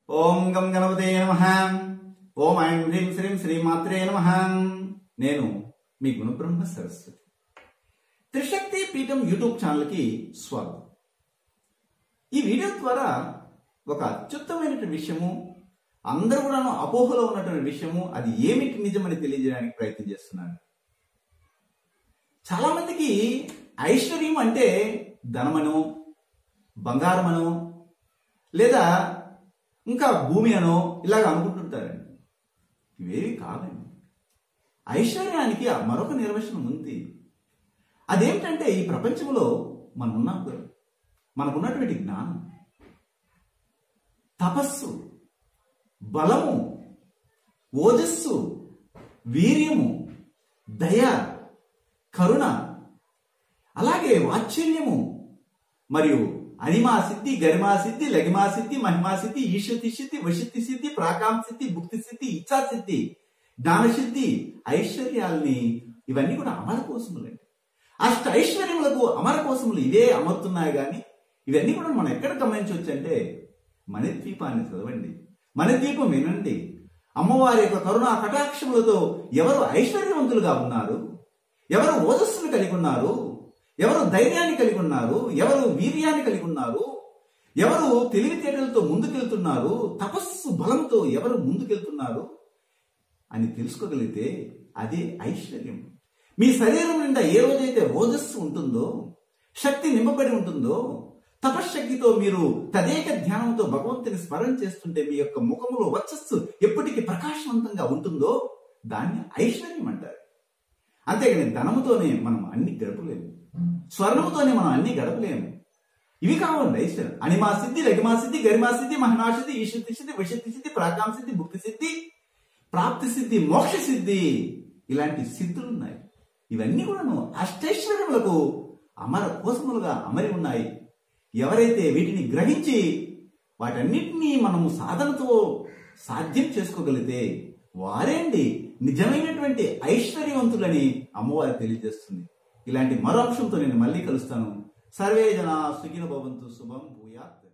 ఓం గం గణపతే నమ ఓం ఐం హ్రీం శ్రీం శ్రీమాత్రే నమ నేను మీ గుణబ్రహ్మ సరస్వతి త్రిశక్తి పీఠం యూట్యూబ్ ఛానల్కి స్వాగతం ఈ వీడియో ద్వారా ఒక అత్యుత్తమైనటువంటి విషయము అందరూ కూడా అపోహలో ఉన్నటువంటి విషయము అది ఏమిటి నిజమని తెలియజేయడానికి ప్రయత్నం చేస్తున్నాను చాలా మందికి ఐశ్వర్యం అంటే ధనమనో బంగారమనో లేదా ఇంకా భూమి అనో ఇలాగ అనుకుంటుంటారండి ఇవేవి కాదండి ఐశ్వర్యానికి మరొక నిర్వచనం ఉంది అదేమిటంటే ఈ ప్రపంచంలో మనం ఉన్నాం కదా మనకున్నటువంటి జ్ఞానం తపస్సు బలము ఓజస్సు వీర్యము దయ కరుణ అలాగే వాత్సల్యము మరియు అనిమా సిద్ధి గరిమా సిద్ధి లగిమా సిద్ధి మహిమా సిద్ధి ఈశతి సిద్ధి వశిత్తి సిద్ధి ప్రాకాం సిద్ధి భుక్తి సిద్ధి ఇచ్చా సిద్ధి జ్ఞానసిద్ధి ఐశ్వర్యాల్ని ఇవన్నీ కూడా అమర కోసములండి అష్ట ఐశ్వర్యములకు అమర కోసములు ఇవే అమరుతున్నాయి కానీ ఇవన్నీ కూడా మనం ఎక్కడ గమనించవచ్చు అంటే మణిద్వీపాన్ని చదవండి మణిద్వీపం వినండి అమ్మవారి యొక్క కరుణా కటాక్షములతో ఎవరు ఐశ్వర్యవంతులుగా ఉన్నారు ఎవరు ఓజస్సును కలిగి ఉన్నారు ఎవరు ధైర్యాన్ని కలిగి ఉన్నారు ఎవరు వీర్యాన్ని కలిగి ఉన్నారు ఎవరు తెలివితేటలతో ముందుకెళ్తున్నారు తపస్సు బలంతో ఎవరు ముందుకెళ్తున్నారు అని తెలుసుకోగలిగితే అదే ఐశ్వర్యం మీ శరీరం నిండా ఏ రోజైతే ఓజస్సు ఉంటుందో శక్తి నింపబడి ఉంటుందో తపశ్శక్తితో మీరు తదేక ధ్యానంతో భగవంతుని స్మరణ చేస్తుంటే మీ యొక్క ముఖములో వచ్చస్సు ఎప్పటికీ ప్రకాశవంతంగా ఉంటుందో దాన్ని ఐశ్వర్యం అంటారు అంతేగాని ధనముతోనే మనం అన్ని గడపలేము స్వర్ణముతోనే మనం అన్ని గడపలేము ఇవి కావండి ఐశ్వర్యం అనిమా సిద్ధి లగిమా సిద్ధి గరిమా సిద్ధి మహిమా సిద్ధి ఈశక్తి సిద్ధి వశక్తి సిద్ధి ప్రాకాం సిద్ధి భుక్తి సిద్ధి ప్రాప్తి సిద్ధి మోక్ష సిద్ధి ఇలాంటి సిద్ధులు ఉన్నాయి ఇవన్నీ కూడాను అష్టైశ్వర్యములకు అమర కోసములుగా అమరి ఉన్నాయి ఎవరైతే వీటిని గ్రహించి వాటన్నిటినీ మనము సాధనతో సాధ్యం చేసుకోగలిగితే వారేండి నిజమైనటువంటి ఐశ్వర్యవంతులని అమ్మవారి తెలియజేస్తుంది ఇలాంటి మరో అంశంతో నేను మళ్ళీ కలుస్తాను సర్వే జన సుఖిన భవంతు శుభం భూయాత్